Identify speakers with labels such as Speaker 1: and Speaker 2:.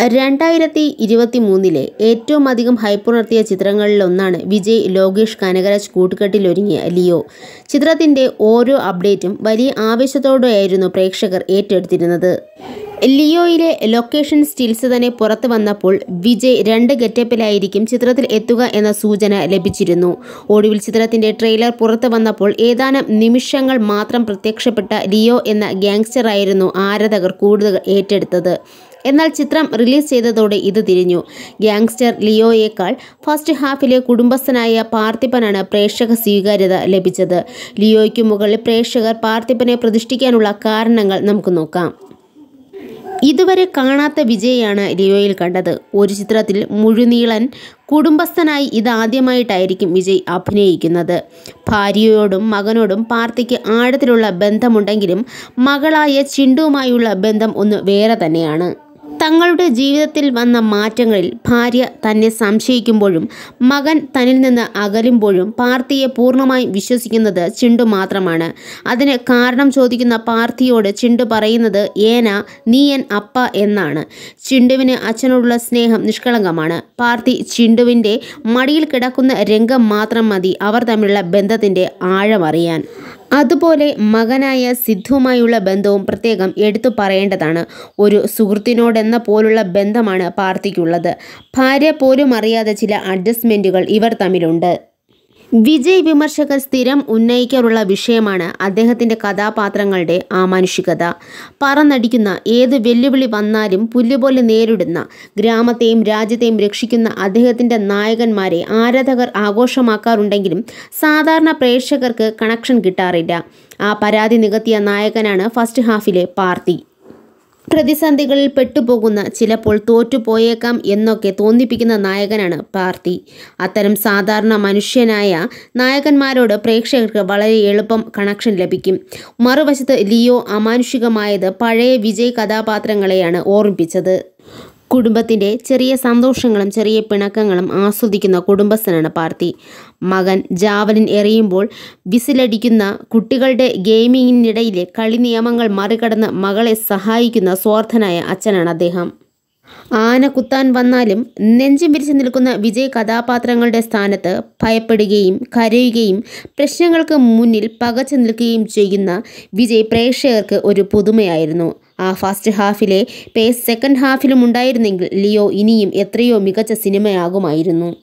Speaker 1: രണ്ടായിരത്തി ഇരുപത്തി മൂന്നിലെ ഏറ്റവും അധികം ഹൈപ്പുണർത്തിയ ചിത്രങ്ങളിലൊന്നാണ് വിജയ് ലോകേഷ് കനകരാജ് കൂട്ടുകെട്ടിലൊരുങ്ങിയ ലിയോ ചിത്രത്തിൻ്റെ ഓരോ അപ്ഡേറ്റും വലിയ ആവേശത്തോടെയായിരുന്നു പ്രേക്ഷകർ ഏറ്റെടുത്തിരുന്നത് ലിയോയിലെ ലൊക്കേഷൻ സ്റ്റിൽസ് തന്നെ പുറത്തു വന്നപ്പോൾ വിജയ് രണ്ട് ഗെറ്റപ്പിലായിരിക്കും ചിത്രത്തിൽ എത്തുക എന്ന സൂചന ലഭിച്ചിരുന്നു ഒടുവിൽ ചിത്രത്തിന്റെ ട്രെയിലർ പുറത്തു വന്നപ്പോൾ ഏതാനും നിമിഷങ്ങൾ മാത്രം പ്രത്യക്ഷപ്പെട്ട ലിയോ എന്ന ഗ്യാങ്സ്റ്ററായിരുന്നു ആരാധകർ കൂടുതൽ ഏറ്റെടുത്തത് എന്നാൽ ചിത്രം റിലീസ് ചെയ്തതോടെ ഇത് തിരിഞ്ഞു ഗ്യാങ്സ്റ്റർ ലിയോയേക്കാൾ ഫസ്റ്റ് ഹാഫിലെ കുടുംബസ്ഥനായ പാർത്ഥിപനാണ് പ്രേക്ഷക സ്വീകാര്യത ലഭിച്ചത് ലിയോയ്ക്ക് മുകളിൽ പ്രേക്ഷകർ പാർത്ഥിപനെ പ്രതിഷ്ഠിക്കാനുള്ള കാരണങ്ങൾ നമുക്ക് നോക്കാം ഇതുവരെ കാണാത്ത വിജയാണ് ലിയോയിൽ കണ്ടത് ഒരു ചിത്രത്തിൽ മുഴുനീളൻ കുടുംബസ്ഥനായി ഇതാദ്യമായിട്ടായിരിക്കും വിജയ് അഭിനയിക്കുന്നത് ഭാര്യയോടും മകനോടും പാർത്തിക്ക് ആഴത്തിലുള്ള ബന്ധമുണ്ടെങ്കിലും മകളായ ചിണ്ടുവുമായുള്ള ബന്ധം ഒന്ന് വേറെ തന്നെയാണ് തങ്ങളുടെ ജീവിതത്തിൽ വന്ന മാറ്റങ്ങളിൽ ഭാര്യ തന്നെ സംശയിക്കുമ്പോഴും മകൻ തന്നിൽ നിന്ന് അകലുമ്പോഴും പാർത്തിയെ പൂർണ്ണമായും വിശ്വസിക്കുന്നത് ചിണ്ടു മാത്രമാണ് അതിന് കാരണം ചോദിക്കുന്ന പാർത്തിയോട് ചിണ്ടു പറയുന്നത് ഏന നീ എൻ അപ്പ എന്നാണ് ചിണ്ടുവിന് അച്ഛനോടുള്ള സ്നേഹം നിഷ്കളങ്കമാണ് പാർത്തി ചിണ്ടുവിൻ്റെ മടിയിൽ കിടക്കുന്ന രംഗം മാത്രം മതി അവർ തമ്മിലുള്ള ബന്ധത്തിൻ്റെ ആഴമറിയാൻ അതുപോലെ മകനായ സിദ്ധുവുമായുള്ള ബന്ധവും പ്രത്യേകം എടുത്തു പറയേണ്ടതാണ് ഒരു സുഹൃത്തിനോടെന്ന പോലുള്ള ബന്ധമാണ് പാർത്തിക്കുള്ളത് ഭാര്യ പോലും അറിയാതെ ചില അഡ്ജസ്റ്റ്മെൻറ്റുകൾ ഇവർ തമ്മിലുണ്ട് വിജയ് വിമർശകർ സ്ഥിരം ഉന്നയിക്കാറുള്ള വിഷയമാണ് അദ്ദേഹത്തിൻ്റെ കഥാപാത്രങ്ങളുടെ ആമാനുഷികത പറന്നടിക്കുന്ന ഏത് വെല്ലുവിളി വന്നാലും പുല്ലുപോലെ നേരിടുന്ന ഗ്രാമത്തെയും രാജ്യത്തെയും രക്ഷിക്കുന്ന അദ്ദേഹത്തിൻ്റെ നായകന്മാരെ ആരാധകർ ആഘോഷമാക്കാറുണ്ടെങ്കിലും സാധാരണ പ്രേക്ഷകർക്ക് കണക്ഷൻ കിട്ടാറില്ല ആ പരാതി നികത്തിയ നായകനാണ് ഫസ്റ്റ് ഹാഫിലെ പാർത്തി പ്രതിസന്ധികളിൽ പെട്ടുപോകുന്ന ചിലപ്പോൾ തോറ്റുപോയേക്കാം എന്നൊക്കെ തോന്നിപ്പിക്കുന്ന നായകനാണ് പാർത്തി അത്തരം സാധാരണ മനുഷ്യനായ നായകന്മാരോട് പ്രേക്ഷകർക്ക് വളരെ എളുപ്പം കണക്ഷൻ ലഭിക്കും മറുവശത്ത് ലിയോ അമാനുഷികമായത് പഴയ വിജയ് കഥാപാത്രങ്ങളെയാണ് ഓർമ്മിപ്പിച്ചത് കുടുംബത്തിൻ്റെ ചെറിയ സന്തോഷങ്ങളും ചെറിയ പിണക്കങ്ങളും ആസ്വദിക്കുന്ന കുടുംബസ്ഥനാണ് പാർത്തി മകൻ ജാവലിൻ എറിയുമ്പോൾ വിസിലടിക്കുന്ന കുട്ടികളുടെ ഗെയിമിങ്ങിനിടയിലെ കളി നിയമങ്ങൾ മറികടന്ന് മകളെ സഹായിക്കുന്ന സ്വാർത്ഥനായ അച്ഛനാണ് അദ്ദേഹം ആന കുത്താൻ വന്നാലും നെഞ്ചും വിരിച്ചു നിൽക്കുന്ന വിജയ് കഥാപാത്രങ്ങളുടെ സ്ഥാനത്ത് ഭയപ്പെടുകയും കരയുകയും പ്രശ്നങ്ങൾക്ക് മുന്നിൽ പകച്ചു നിൽക്കുകയും ചെയ്യുന്ന വിജയ് പ്രേക്ഷകർക്ക് ഒരു പുതുമയായിരുന്നു ആ ഫസ്റ്റ് ഹാഫിലെ പേസ് സെക്കൻഡ് ഹാഫിലും ഉണ്ടായിരുന്നെങ്കിൽ ലിയോ ഇനിയും എത്രയോ മികച്ച സിനിമയാകുമായിരുന്നു